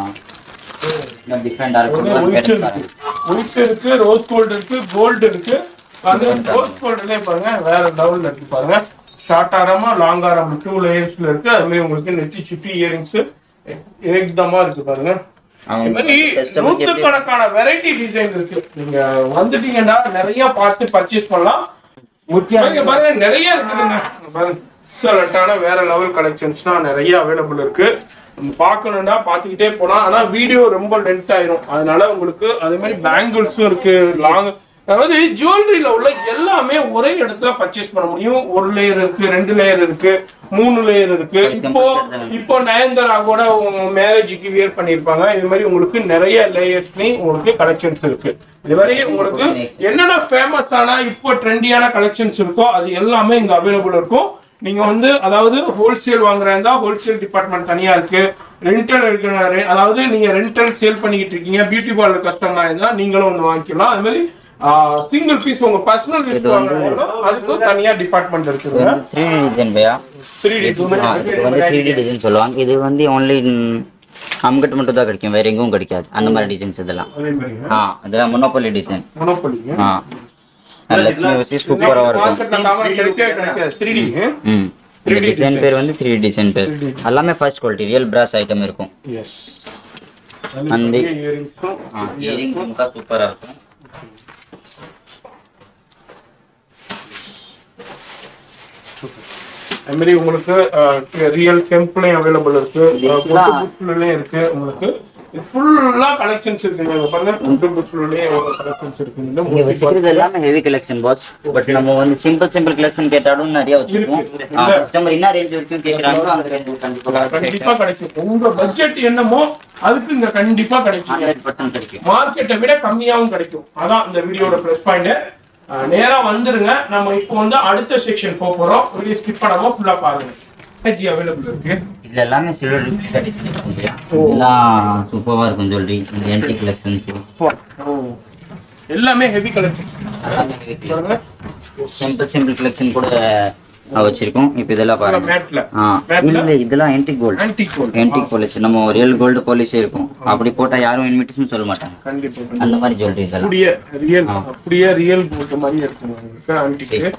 Speaker 3: எல்லாம் டிஃப்ரெண்டாக இருக்கும்
Speaker 2: ஒயிட் இருக்கு ஒயிட் இருக்கு ரோஸ் கோல்டு இருக்கு கோல்டு இருக்கு அது ரோஸ் கோல்டுலயே பாருங்க வேற லெவல்ல இருக்கு பாருங்க ஷார்ட் ஆரமா லாங் ஆரம் டூ லேயர்ஸ்ல இருக்கு அது மாதிரி உங்களுக்கு நெத்தி சுட்டி இயரிங்ஸ் ஏக்தமா இருக்கு பாருங்க இது மாதிரி
Speaker 3: கஸ்டமருக்கு எப்படி
Speaker 2: நூத்துக்கணக்கான வெரைட்டி டிசைன் இருக்கு நீங்க வந்துட்டீங்கன்னா நிறைய பார்த்து பர்ச்சேஸ் பண்ணலாம் பாருங்க பாருங்க நிறைய இருக்குதுங்க இங்க பாருங்க எக்ஸலண்டான வேற லெவல் கலெக்ஷன்ஸ்லாம் நிறைய அவைலபிள் இருக்கு நம்ம பார்க்கணும்னா பார்த்துக்கிட்டே போலாம் ஆனா வீடியோ ரொம்ப லென்த் ஆயிரும் அதனால உங்களுக்கு அதே மாதிரி பேங்கிள்ஸும் இருக்கு லாங் அதாவது ஜுவல்லரியில உள்ள எல்லாமே ஒரே இடத்துல பர்ச்சேஸ் பண்ண முடியும் ஒரு லேயர் இருக்கு ரெண்டு லேயர் இருக்கு மூணு லேயர் இருக்கு இப்போ இப்போ நயன்தாரா கூட மேரேஜுக்கு வியர் பண்ணியிருப்பாங்க இது மாதிரி உங்களுக்கு நிறைய லேயர்ஸ்லயும் உங்களுக்கு கலெக்ஷன்ஸ் இருக்கு இது மாதிரி உங்களுக்கு என்னென்ன ஃபேமஸான இப்போ ட்ரெண்டியான கலெக்ஷன்ஸ் இருக்கோ அது எல்லாமே இங்க அவைலபிள் இருக்கும் நீங்க வந்து அதாவது ஹோல்சேல் வாங்குறா இருந்தா ஹோல்சேல் டிபார்ட்மெண்ட் தனியா இருக்கு ரெண்டல் இருக்கிற அதாவது நீங்க ரெண்டல் சேல் பண்ணிக்கிட்டு இருக்கீங்க பியூட்டி பார்லர் கஸ்டமரா இருந்தா நீங்களும் ஒன்று வாங்கிக்கலாம் அது மாதிரி சிங்கிள் பீஸ் உங்க பர்சனல் யூஸ் வாங்குறாங்களோ அதுக்கும் தனியா டிபார்ட்மெண்ட் இருக்குங்க
Speaker 3: த்ரீ டி டிசைன் பையா
Speaker 2: த்ரீ டி
Speaker 3: ஆ, இது வந்து த்ரீ டி டிசைன் சொல்லுவாங்க இது வந்து ஒன்லி அம்கட் மட்டும் தான் கிடைக்கும் வேற எங்கும் கிடைக்காது அந்த மாதிரி டிசைன்ஸ் இதெல்லாம்
Speaker 2: அதே மாதிரி
Speaker 3: ஆ இதெல்லாம் முன்னோப்பள்ளி டிசைன்
Speaker 2: மொனோபொலிங்க
Speaker 3: ஆ லட்சுமி வச்சு சூப்பராக இருக்கும்
Speaker 2: மார்க்கெட்ல காமன் கிடைக்கவே கிடைக்காது த்ரீ டி
Speaker 3: ம் இந்த டிசைன் பேர் வந்து த்ரீ டிசைன் பேர் எல்லாமே first quality real brass item இருக்கும்
Speaker 2: எஸ்
Speaker 3: அந்த
Speaker 2: இயரிங்ஸும்
Speaker 3: ஆ இயரிங் ரொம்ப சூப்பராக இருக்கும்
Speaker 2: அது மாதிரி உங்களுக்கு ரியல் டெம்பிளையும் அவைலபிள் இருக்கு பொட்டு புட்ஸ்லயும் இருக்கு உங்களுக்கு ஃபுல்லா கலெக்ஷன்ஸ் இருக்குங்க இங்க பாருங்க பொட்டு புட்ஸ்லயே கலெக்ஷன்ஸ்
Speaker 3: இங்க
Speaker 2: இருக்குங்க
Speaker 3: வச்சிருக்கிறது எல்லாமே ஹெவி கலெக்ஷன் பாஸ் பட் நம்ம வந்து சிம்பிள் சிம்பிள் கலெக்ஷன் கேட்டாலும் நிறைய வச்சிருக்கோம் கஸ்டமர் என்ன ரேஞ்ச் வரைக்கும் கேட்குறாங்களோ அந்த ரேஞ்ச் கண்டிப்பாக
Speaker 2: கண்டிப்பா கிடைக்கும் உங்க பட்ஜெட் என்னமோ அதுக்கு இங்க கண்டிப்பா கிடைக்கும்
Speaker 3: ஹண்ட்ரட் பர்சன்ட் கிடைக்கும்
Speaker 2: மார்க்கெட்டை விட கம்மியாவும் கிடைக்கும் அதான் இந்த வீடியோட ப்ளஸ் பாயிண்ட் நேரா வந்துருங்க நம்ம இப்போ வந்து அடுத்த செக்ஷன் போக போறோம் வீடியோ ஸ்கிப் பண்ணாம ஃபுல்லா பாருங்க ஜி அவைலபிள் இருக்கு
Speaker 3: இதுல எல்லாமே சில்வர் டிசைன் எல்லாம் சூப்பராக இருக்கும் ஜுவல்லரி இந்த என்டி கலெக்ஷன்ஸ்
Speaker 2: எல்லாமே ஹெவி கலெக்ஷன் பாருங்க
Speaker 3: சிம்பிள் சிம்பிள் கலெக்ஷன் கூட அஹ், வச்சிருக்கோம் இப்போ இதெல்லாம் பாருங்க
Speaker 2: மேட்ல
Speaker 3: ஆ இல்ல இதெல்லாம் antique gold
Speaker 2: antique gold
Speaker 3: antique polish நம்ம ரியல் கோல்டு பாலிஷே இருக்கும் அப்படி போட்டா யாரும் இன்விடேஷன் சொல்ல மாட்டாங்க
Speaker 2: கண்டிப்பா
Speaker 3: அந்த மாதிரி ஜுவல்லரி இதெல்லாம்
Speaker 2: அப்படியே ரியல் அப்படியே ரியல் கோல்ட் மாதிரி இருக்கும் உங்களுக்கு ஆன்டிக்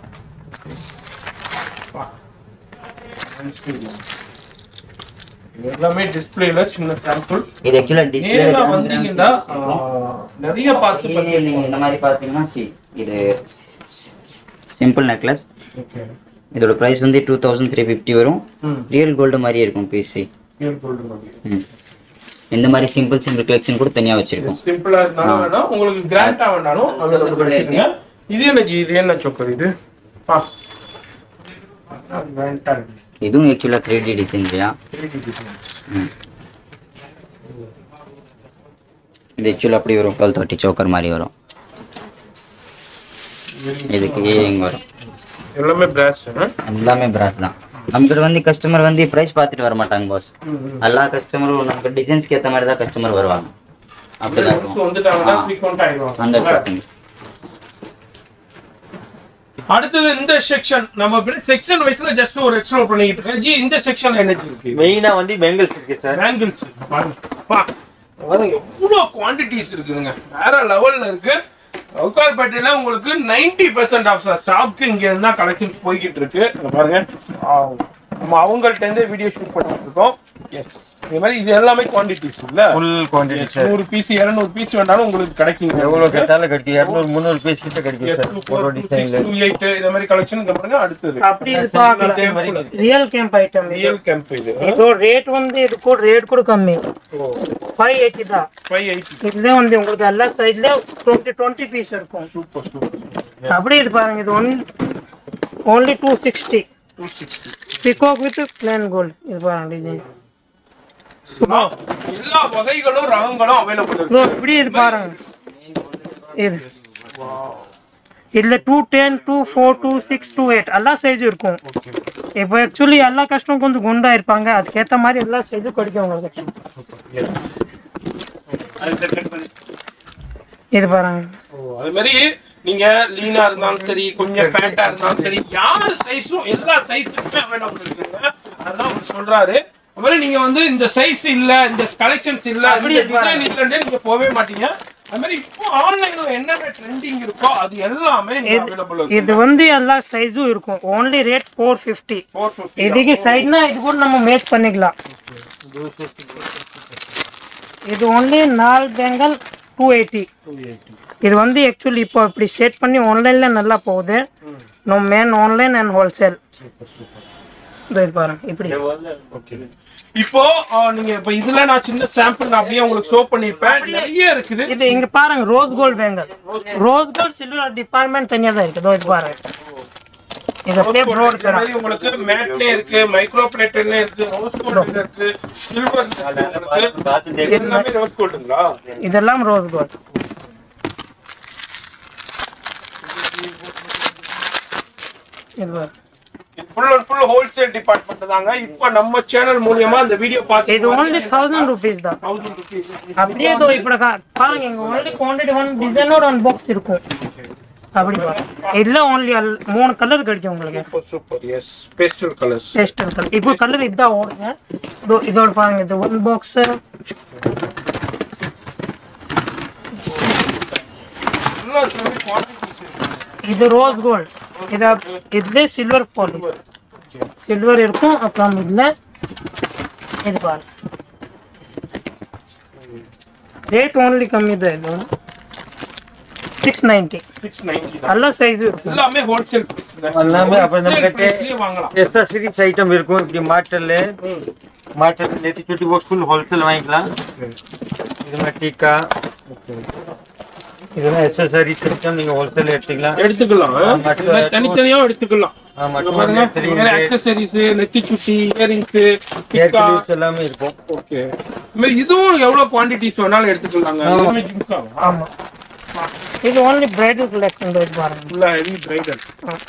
Speaker 2: எல்லாமே டிஸ்பிளேல சின்ன சாம்பிள்
Speaker 3: இது ஆக்சுவலா
Speaker 2: நேரா
Speaker 3: டிஸ்பிளே
Speaker 2: வந்தீங்கன்னா ஆஹ், நிறைய பார்த்து
Speaker 3: நீங்க இந்த மாதிரி பாத்தீங்கன்னா சி இது சிம்பிள் நெக்லஸ்
Speaker 2: ஓகே
Speaker 3: இதோட பிரைஸ் வந்து டூ தௌசண்ட் த்ரீ ஃபிஃப்டி வரும்
Speaker 2: ம்
Speaker 3: ரியல் கோல்டு மாதிரியே இருக்கும் பிசி
Speaker 2: ரியல் கோல்ட் மாதிரி
Speaker 3: ம் இந்த மாதிரி சிம்பிள் சிம்பிள் கலெக்ஷன் கூட தனியா வச்சிருக்கோம்
Speaker 2: சிம்பிளா இருந்தாலும் வேணாம் உங்களுக்கு கிராண்டா வேணாலும் அவைலபிள் இருக்குங்க இது என்ன ஜி இது என்ன சொக்கர் இது பா கிராண்டா இருக்கு
Speaker 3: இதுவும் ஆக்சுவலா த்ரீ டி டிசைன் இல்லையா ம். இது ஆக்சுவலா அப்படி வரும் டுவெல் தேர்ட்டி சோக்கர் மாதிரி வரும் இதுக்கு இயரிங் வரும்
Speaker 2: எல்லாமே பிராஸ்
Speaker 3: எல்லாமே பிராஸ் தான் நமக்கு வந்து கஸ்டமர் வந்து பிரைஸ் பார்த்துட்டு வர மாட்டாங்க பாஸ் எல்லா கஸ்டமரும் நமக்கு டிசைன்ஸ்க்கு ஏற்ற மாதிரி தான் கஸ்டமர் வருவாங்க அப்படிதான் இருக்கும்
Speaker 2: வந்துட்டாங்கன்னா ஃப்ரீக்வெண்ட் ஆயிடுவாங்க
Speaker 3: ஹண்ட்ரட் பர்சன்ட்
Speaker 2: அடுத்தது இந்த செக்ஷன் நம்ம செக்ஷன் வைஸ்ல ஜஸ்ட் ஒரு எக்ஸ்ப்ளோர் பண்ணிக்கிட்டு இருக்கேன் ஜி இந்த செக்ஷன் என்ன ஜி இருக்கு
Speaker 4: மெயினா வந்து பெங்கல்ஸ் இருக்கு சார்
Speaker 2: பேங்கிள்ஸ் பா பாருங்க எவ்வளோ குவான்டிட்டிஸ் இருக்குதுங்க வேற லெவல்ல இருக்கு உட்கார்பேட்டையில உங்களுக்கு நைன்டி பெர்சென்ட் ஆஃப் ஸ்டாப்க்கு இங்க இருந்தா கலெக்ஷன் போய்கிட்டு இருக்கு இங்க பாருங்க ஆ, நம்ம அவங்கள்ட்ட இருந்தே வீடியோ ஷூட் பண்ணிட்டு இருக்கோம் எஸ் இந்த மாதிரி இது எல்லாமே குவான்டிட்டிஸ் இல்ல
Speaker 4: ஃபுல் குவான்டிட்டி சார்
Speaker 2: நூறு பீஸ் இருநூறு பீஸ் வேணாலும் உங்களுக்கு கிடைக்கும்
Speaker 4: எவ்வளவு கேட்டாலும் கிடைக்கும் இரநூறு முந்நூறு பீஸ் கிட்ட கிடைக்கும் சார் ஒரு டிசைன்ல
Speaker 2: டூ எயிட் இந்த மாதிரி கலெக்ஷன் பாருங்க அடுத்தது
Speaker 5: அப்படி இது பார்க்கலாம் ரியல் கேம்ப் ஐட்டம் இது
Speaker 2: ரியல் கேம்ப் இது
Speaker 5: ಇದು ರೇಟ್ ಒಂದು ಇದಕ್ಕೂ ರೇಟ್ ಕೂಡ ಕಮ್ಮಿ ಫೈವ್ ಏಯ್ಟಿ தான்
Speaker 2: ஃபைவ் எயிட்டி
Speaker 5: இதுல வந்து உங்களுக்கு எல்லா சைட்ல டுவெண்ட்டி டுவெண்ட்டி பீஸ் இருக்கும்
Speaker 2: சூப்பர் சூப்பர்
Speaker 5: அப்படி இது பாருங்க இது one only two sixty
Speaker 2: two sixty
Speaker 5: peacock with plain gold இது பாருங்க டிசைன்
Speaker 2: எல்லா வகைகளும் ரகங்களும் அவைலபிள் இருக்கு
Speaker 5: இப்படி இது பாருங்க இது இதுல two ten two four two six two eight எல்லா சைஸும் இருக்கும் இப்போ ஆக்சுவலி எல்லா கஸ்டமரும் கொஞ்சம் குண்டா இருப்பாங்க அதுக்கேற்ற மாதிரி எல்லா சைஸும் கிடைக்கும் உங்களுக்கு இது பாருங்க
Speaker 2: அது மாதிரி நீங்க லீனா இருந்தாலும் சரி கொஞ்சம் ஃபேட்டா இருந்தாலும் சரி யார் சைஸும் எல்லா சைஸுக்குமே அவைலபிள் இருக்குங்க அதான் அவர் சொல்றாரு அது மாதிரி நீங்க வந்து இந்த சைஸ் இல்ல இந்த கலெக்ஷன்ஸ் இல்ல இந்த டிசைன் இல்லன்னு நீங்க போகவே மாட்டீங்க அது மாதிரி இப்போ ஆன்லைன்ல என்னென்ன ட்ரெண்டிங் இருக்கோ அது எல்லாமே அவைலபிள் இருக்கு
Speaker 5: இது வந்து எல்லா சைஸும் இருக்கும் only rate four fifty
Speaker 2: four fifty
Speaker 5: இதுக்கு சைட்னா இது கூட நம்ம மேட்ச் பண்ணிக்கலாம் இது ஒன்லி நாலு பெங்கல் டூ எயிட்டி இது வந்து ஆக்சுவலி இப்போ இப்படி செட் பண்ணி ஆன்லைன்ல நல்லா போகுது நம்ம மேன் ஆன்லைன் அண்ட் ஹோல்சேல் இது பாருங்க இப்படி
Speaker 2: இப்போ ஆ, நீங்க இப்ப இதுல நான் சின்ன சாம்பிள் நான் அப்படியே உங்களுக்கு ஷோ பண்ணிருப்பேன் நிறைய இருக்குது
Speaker 5: இது இங்க பாருங்க rose gold bangle rose gold silver department தனியா தான் இருக்குது இதோ இது பாருங்க இது அப்படியே ப்ரோட்
Speaker 2: இந்த மாதிரி உங்களுக்கு மேட்ல இருக்கு மைக்ரோ பிளேட்ல இருக்கு ரோஸ் கோல்ட் இருக்கு சில்வர் இருக்கு எல்லாமே ரோஸ் கோல்டுங்களா
Speaker 5: இதெல்லாம் ரோஸ் கோல்ட் இது பாருங்க
Speaker 2: full and full wholesale department தாங்க இப்போ நம்ம சேனல் மூலியமா இந்த வீடியோ பார்த்து
Speaker 5: இது ஓன்லி தௌசண்ட் ருபீஸ் தான்
Speaker 2: தௌசண்ட் ருபீஸ்
Speaker 5: அப்படியே இதோ இப்படி கா- பாருங்க இங்க ஓன்லி குவான்டிட்டி ஒன் டிசைனோட ஒன் பாக்ஸ் இருக்கும் அப்படி பாருங்க இதுல ஓன்லி மூணு கலர் கிடைக்கும் உங்களுக்கு
Speaker 2: super super yes pastel colours
Speaker 5: pastel colour இப்போ கலர் இதுதான் ஓடுங்க இதோ இதோட பாருங்க இது ஒன் பாக்ஸ்
Speaker 2: எல்லாத்துலயுமே குவான்டிட்டிஸ் இருக்கு
Speaker 5: இது ரோஸ் கோல்ட் இது இதுல சில்வர் பாலிஷ் சில்வர் இருக்கும் அப்புறம் இதுல இது பாருங்க ரேட் ஓன்லி கம்மி தான் இது சிக்ஸ் நைன்டி
Speaker 2: சிக்ஸ் நைன்டி
Speaker 5: நல்ல சைஸும் இருக்கும்
Speaker 2: எல்லாமே ஹோல்சேல்
Speaker 4: எல்லாமே அப்ப நம்ம கிட்ட
Speaker 2: வாங்கலாம்
Speaker 4: எஸ்எஸ்சிரிஸ் ஐட்டம் இருக்கும் இப்படி மாட்டல் மாட்டல் நேற்று சுட்டி பாக்ஸ் ஃபுல் ஹோல்சேல் வாங்கிக்கலாம் இது மாதிரி டீக்கா இதெல்லாம் எஸ்எஸ்சரிஸ் ஐட்டம் நீங்க ஹோல்சேல் எடுத்துக்கலாம்
Speaker 2: எடுத்துக்கலாம்
Speaker 4: ஆமா,
Speaker 2: இது மாதிரி தனித்தனியாவும் எடுத்துக்கலாம்
Speaker 4: ஆமா
Speaker 2: இங்க
Speaker 4: டூ
Speaker 2: பாருங்க
Speaker 4: ஹண்ட்ரட் த்ரீ ஹண்ட்ரட்
Speaker 2: ஆக்சசரிஸ் நெத்தி சுட்டி இயரிங்ஸ்
Speaker 4: ஏர் கிளிப்ஸ் எல்லாமே இருக்கும்
Speaker 2: ஓகே இந்த மாதிரி இதுவும் எவ்வளவு குவான்டிட்டிஸ் வேணாலும் எடுத்துக்கலாங்க எல்லாமே ஜிம்கா
Speaker 5: ஆமா இது ஓன்லி பிரைடல் கலெக்ஷன் இது பாருங்க
Speaker 2: ஃபுல்லா ஹெவி பிரைடல்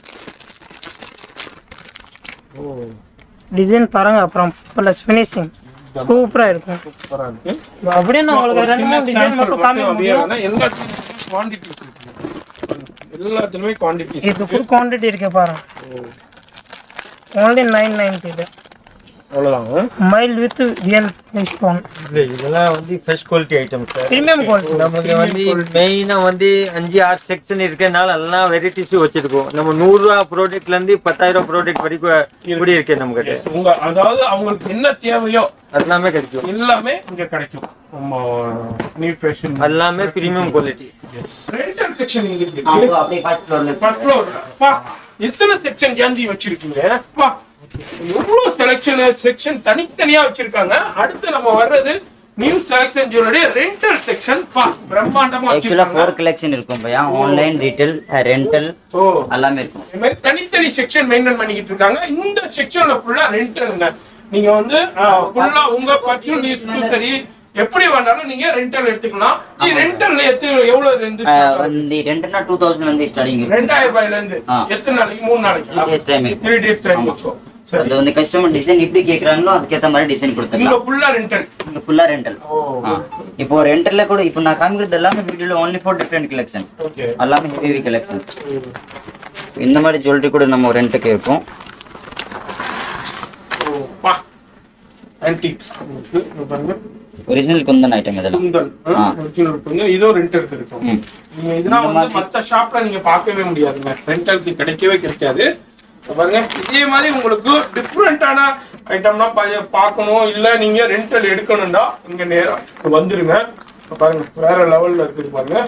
Speaker 5: டிசைன் பாருங்க அப்புறம் ப்ளஸ் ஃபினிஷிங் சூப்பரா இருக்கும்
Speaker 2: சூப்பரா இருக்கு
Speaker 5: அப்படியே நான் உங்களுக்கு ரெண்டு மூணு டிசைன் மட்டும் காமிக்க முடியும்
Speaker 2: எல்லாத்துலயும் குவான்டிட்டிஸ் இருக்கு எல்லாத்துலயுமே குவான்டிட்டிஸ்
Speaker 5: இது ஃபுல் குவான்டிட்டி இருக்கு பாருங்க ஓன்லி நைன் நைன்டி இது
Speaker 2: அவ்வளவுதாங்க
Speaker 5: மைல் வித் ரியல் ஸ்டோன்
Speaker 4: இல்ல இதெல்லாம் வந்து first quality item sir
Speaker 5: premium quality
Speaker 4: நமக்கு வந்து மெயினா வந்து அஞ்சு ஆறு செக்ஷன் இருக்கனால எல்லாம் வெரைட்டிஸ் வச்சிருக்கோம் நம்ம நூறு ரூபா ப்ராடக்ட்ல இருந்து பத்தாயிரம் ப்ராடக்ட் வரைக்கும் இப்படி இருக்கு நம்ம கிட்ட
Speaker 2: உங்க அதாவது அவங்களுக்கு என்ன தேவையோ
Speaker 4: எல்லாமே கிடைக்கும்
Speaker 2: எல்லாமே இங்க கிடைக்கும் நம்ம நியூ ஃபேஷன்
Speaker 4: எல்லாமே பிரீமியம் குவாலிட்டி
Speaker 2: ரெண்டல் செக்ஷன் இங்க இருக்கு
Speaker 3: அப்படியே ஃபர்ஸ்ட் ஃப்ளோர்ல
Speaker 2: ஃபர்ஸ்ட் ஃப்ளோர் பா எத்தனை செக்ஷன் கேந்தி வச்சிருக்கீங்க பா எவ்வளவு செலக்ஷன் செக்ஷன் தனித்தனியா வச்சிருக்காங்க அடுத்து நம்ம வர்றது new selection jewellery rental section பா பிரம்மாண்டமா
Speaker 3: ஆக்சுவலா
Speaker 2: வச்சிருக்காங்க
Speaker 3: ஃபோர் கலெக்ஷன் இருக்கும் பையா ஆன்லைன் ரீட்டைல் ரெண்டல்
Speaker 2: ஓ
Speaker 3: எல்லாமே இருக்கும்
Speaker 2: இது மாதிரி தனித்தனி செக்ஷன் மெயின்டைன் பண்ணிக்கிட்டு இருக்காங்க இந்த செக்ஷன்ல ஃபுல்லா ரெண்டலுங்க நீங்க வந்து ஃபுல்லா உங்க பர்சனல் யூஸ்க்கும் சரி எப்படி வேணாலும் நீங்க ரெண்டல் எடுத்துக்கலாம் இது ரெண்டல்ல எத்தனை எவ்வளவு இருந்து
Speaker 3: இந்த ரெண்டுனா டூ தௌசண்ட் வந்து ஸ்டார்டிங் இருக்கும்
Speaker 2: ரெண்டாயிரம் ரூபாயில இருந்து
Speaker 3: ஆ.
Speaker 2: எத்தனை நாளைக்கு மூணு நாளைக்கு
Speaker 3: Three days time இருக்கு.
Speaker 2: த்ரீ டேஸ் டைம் இருக்கும் சரி
Speaker 3: அது வந்து கஸ்டமர் டிசைன் எப்படி கேக்குறாங்களோ அதுக்கேத்த மாதிரி டிசைன்
Speaker 2: இங்க
Speaker 3: கொடுத்துடலாம்
Speaker 2: ஃபுல்லா ரெண்டல்
Speaker 3: இங்க ஃபுல்லா ரெண்டல் இப்போ ரெண்டல்ல கூட இப்போ நான் காமிக்கிறது எல்லாமே வீடியோல only for different collection
Speaker 2: okay
Speaker 3: எல்லாமே ஹெவி கலெக்ஷன் இந்த மாதிரி ஜுவல்லரி கூட நம்ம ரெண்டுக்கு இருக்கும்
Speaker 2: பா ஆன்டிக் உங்களுக்கு இங்க பாருங்க
Speaker 3: ஒரிஜினல் குந்தன் ஐட்டம் இதெல்லாம்
Speaker 2: குந்தன்
Speaker 3: ஆ.
Speaker 2: ஒரிஜினல் குந்தன் இதோ ரெண்டலுக்கு இருக்கும்
Speaker 3: ம்.
Speaker 2: நீங்க இதெல்லாம் வந்து மத்த ஷாப்ல நீங்க பார்க்கவே முடியாதுங்க ரெண்டலுக்கு கிடைக்கவே கிடைக்காது இப்ப பாருங்க இதே மாதிரி உங்களுக்கு டிஃப்ரெண்டான ஐட்டம்லாம் பா- பார்க்கணும் இல்ல நீங்க ரெண்டல் எடுக்கணும்டா இங்க நேரா வந்துருங்க இப்ப பாருங்க வேற லெவல்ல இருக்குது பாருங்க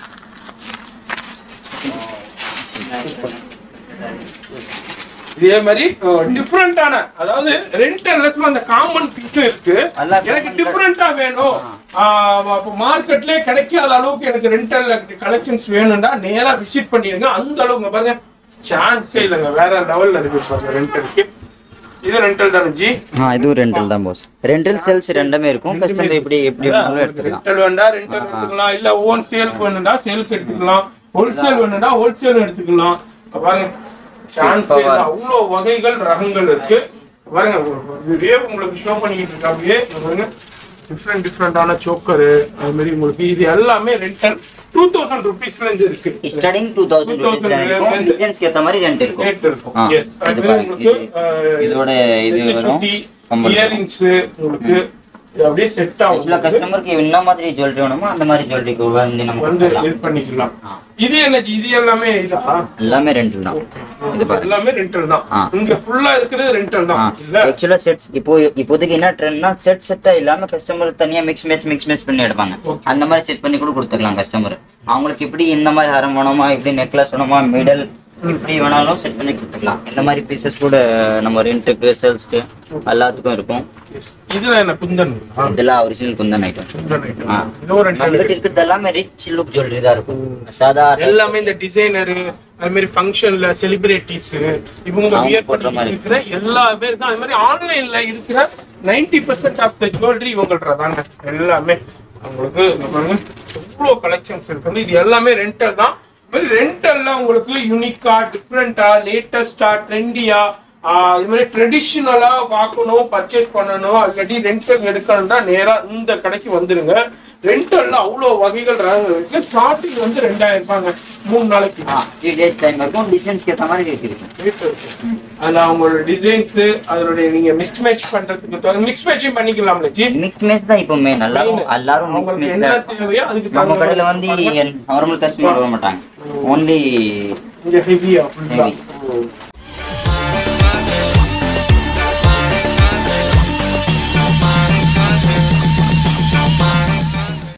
Speaker 2: இதே மாதிரி டிஃப்ரெண்டான அதாவது ரெண்டல் அந்த காமன் பீஸும் இருக்கு
Speaker 3: எல்லாம்
Speaker 2: எனக்கு டிஃப்ரெண்டா வேணும் மார்க்கெட்லயே கிடைக்காத அளவுக்கு எனக்கு ரெண்டல் கலெக்ஷன்ஸ் வேணும்னா நேரா விசிட் பண்ணிடுங்க அந்த அளவுக்கு பாருங்க சான்ஸே இல்லைங்க வேற லெவல்ல இருக்கு பாருங்க ரெண்டலுக்கு இது ரெண்டல் தானே ஜி
Speaker 3: ஆ இதுவும் ரெண்டல் தான் போஸ் ரெண்டல் சேல்ஸ் ரெண்டுமே இருக்கும் கஸ்டமர் எப்படி எப்படி வேணாலும் எடுத்துக்கலாம்
Speaker 2: ரெண்டல் வேண்டா ரெண்டல் எடுத்துக்கலாம் இல்ல ஓன் சேல்க்கு வேணும்னா சேல்க்கு எடுத்துக்கலாம் ஹோல்சேல் வேணும்னா ஹோல்சேல் எடுத்துக்கலாம் இப்ப பாருங்க சான்ஸ் அவ்வளோ வகைகள் ரகங்கள் இருக்கு பாருங்க இதே உங்களுக்கு ஷோ பண்ணிக்கிட்டு இருக்காங்க பாருங்க டிஃப்ரெண்ட் டிஃப்ரெண்டான சோக்கரு அது மாதிரி உங்களுக்கு இது எல்லாமே ரெண்டல் டூ தௌசண்ட் ருபீஸ்ல இருந்து இருக்கு
Speaker 3: ஸ்டார்டிங் டூ தௌசண்ட் ருபீஸ்ல இருக்கும் டிசைன்ஸ்க்கு ஏற்ற மாதிரி ரெண்ட் இருக்கும்
Speaker 2: ரேட் இருக்கும்
Speaker 3: ஆ,
Speaker 2: எஸ்
Speaker 3: இது
Speaker 2: அது
Speaker 3: பாருங்க.
Speaker 2: உங்களுக்கு
Speaker 3: இது- இதோட இது வரும் கம்பல்
Speaker 2: இயரிங்ஸ் உங்களுக்கு இது அப்படியே செட்
Speaker 3: ஆக்சுவலா
Speaker 2: ஆகும்
Speaker 3: கஸ்டமருக்கு என்ன மாதிரி ஜுவல்லரி வேணுமோ அந்த மாதிரி ஜுவல்லரிக்கு வந்து நம்ம
Speaker 2: வந்து
Speaker 3: கொடுத்துடலாம்.
Speaker 2: இது பண்ணிக்கலாம் இது என்ன இது எல்லாமே இதா
Speaker 3: எல்லாமே ரெண்டல் தான் இது பாருங்க
Speaker 2: எல்லாமே ரெண்டல் தான்
Speaker 3: ஆ.
Speaker 2: இங்க ஃபுல்லா இருக்கிறது ரெண்டல் தான் இல்ல
Speaker 3: ஆக்சுவலா செட்ஸ் இப்போ இப்போதைக்கு என்ன ட்ரெண்ட்னா செட் செட்டா இல்லாம கஸ்டமர் தனியா மிக்ஸ் மேட்ச் மிக்ஸ் மேட்ச் பண்ணி எடுப்பாங்க அந்த மாதிரி செட் பண்ணி கூட கொடுத்துக்கலாம் கஸ்டமர் அவங்களுக்கு இப்படி இந்த மாதிரி ஹரம் வேணுமா இப்படி நெக்லஸ் வேணுமா மிடல் இப்படி வேணாலும் செட் பண்ணி கொடுத்துக்கலாம் இந்த மாதிரி பீசஸ் கூட நம்ம ரெண்ட்டுக்கு சேல்ஸ்க்கு எல்லாத்துக்கும் இருக்கும்
Speaker 2: இதுல என்ன குந்தன் ஆ,
Speaker 3: இதெல்லாம் original kundan item
Speaker 2: kundan item.
Speaker 3: ஆ.
Speaker 2: இதுவும் ரெண்டல்
Speaker 3: நம்மகிட்ட இருக்கிறது எல்லாமே ரிச் லுக் ஜுவல்லரி தான் இருக்கும் சாதாரண
Speaker 2: எல்லாமே இந்த டிசைனரு அது மாதிரி ஃபங்க்ஷன்ல செலிபிரிட்டிஸ் இவங்க
Speaker 3: அவங்க
Speaker 2: வியர்
Speaker 3: போடுற
Speaker 2: பண்ணி
Speaker 3: மாதிரி.
Speaker 2: இருக்கிற எல்லா பேருக்கும் அது மாதிரி ஆன்லைன்ல இருக்கிற 90% பர்சன்ட் ஆஃப் த ஜுவல்லரி இவங்கள்ட்ட தாங்க எல்லாமே அவங்களுக்கு இங்க பாருங்க எவ்வளோ கலெக்ஷன்ஸ் இருக்குது இது எல்லாமே ரெண்டல் தான் இது மாதிரி ரெண்டல்ல உங்களுக்கு யூனிக்கா டிஃப்ரெண்டா லேட்டஸ்டா ட்ரெண்டியா இது மாதிரி ட்ரெடிஷ்னலா பார்க்கணும் பர்ச்சேஸ் பண்ணணும் ஆல்ரெடி ரெண்டல் எடுக்கணும்னா நேரா இந்த கடைக்கு வந்துருங்க ரெண்டல்ல அவ்வளோ வகைகள் ரகங்கள் இருக்கு ஸ்டார்டிங் வந்து ரெண்டாயிரம் ரூபாங்க மூணு நாளைக்கு
Speaker 3: த்ரீ டேஸ் டைம் இருக்கும் டிசைன்ஸ்க்கு ஏற்ற மாதிரி ரேட் இருக்கும்
Speaker 2: ரேட் இருக்கு. அதுல அவங்களோட டிசைன்ஸ் அதனுடைய நீங்க மிக்ஸ் மேட்ச் பண்றதுக்கு மிக்ஸ் மேட்சும் பண்ணிக்கலாம்ல ஜி
Speaker 3: மிக்ஸ் மேட்ச் தான் இப்போ மெயின் எல்லாரும் எல்லாரும் மிக்ஸ்
Speaker 2: அவங்களுக்கு
Speaker 3: மேட்ச்
Speaker 2: என்ன
Speaker 3: தான்
Speaker 2: தேவையோ அதுக்கு
Speaker 3: நம்ம
Speaker 2: தகுந்த
Speaker 3: கடையில
Speaker 2: மாதிரி
Speaker 3: வந்து நார்மல் கஸ்டமர் வர மாட்டாங்க ஓன்லி
Speaker 2: இங்க ஹெவியா ஃபுல்லா
Speaker 3: ஹெவி